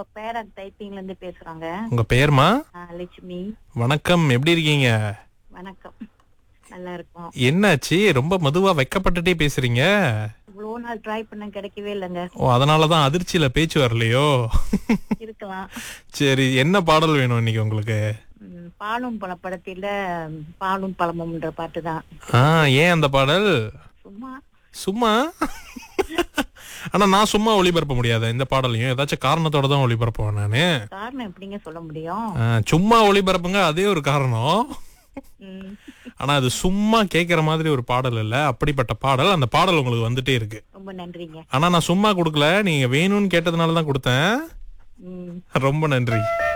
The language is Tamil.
நம்ம பேரண்ட் டைப்பிங்ல இருந்து பேசுறாங்க உங்க பெயர்மா ஆ, லட்சுமி வணக்கம் எப்படி இருக்கீங்க வணக்கம் நல்லா இருக்கும் என்னாச்சு ரொம்ப மெதுவா வெக்கப்பட்டுட்டே பேசுறீங்க இவ்வளவு நாள் ட்ரை பண்ண கிடைக்கவே இல்லைங்க ஓ அதனாலதான் அதிர்ச்சியில பேச்சு வரலையோ இருக்கலாம் சரி என்ன பாடல் வேணும் இன்னைக்கு உங்களுக்கு ம், பாலும் பழ படத்தில பாலும் பழமும்ன்ற பாட்டு தான் ஆ ஏன் அந்த பாடல் சும்மா சும்மா ஆனா நான் சும்மா ஒளிபரப்ப முடியாது இந்த பாடலையும் ஏதாச்சும் காரணத்தோட தான் ஒளிபரப்புவேன் நானு காரணம் எப்படிங்க சொல்ல முடியும் ஆ, சும்மா ஒளிபரப்புங்க அதே ஒரு காரணம் ம், ஆனா அது சும்மா கேக்குற மாதிரி ஒரு பாடல் இல்ல அப்படிப்பட்ட பாடல் அந்த பாடல் உங்களுக்கு வந்துட்டே இருக்கு ரொம்ப நன்றிங்க ஆனா நான் சும்மா கொடுக்கல நீங்க வேணும்னு கேட்டதுனால தான் கொடுத்தேன் ம் ரொம்ப நன்றி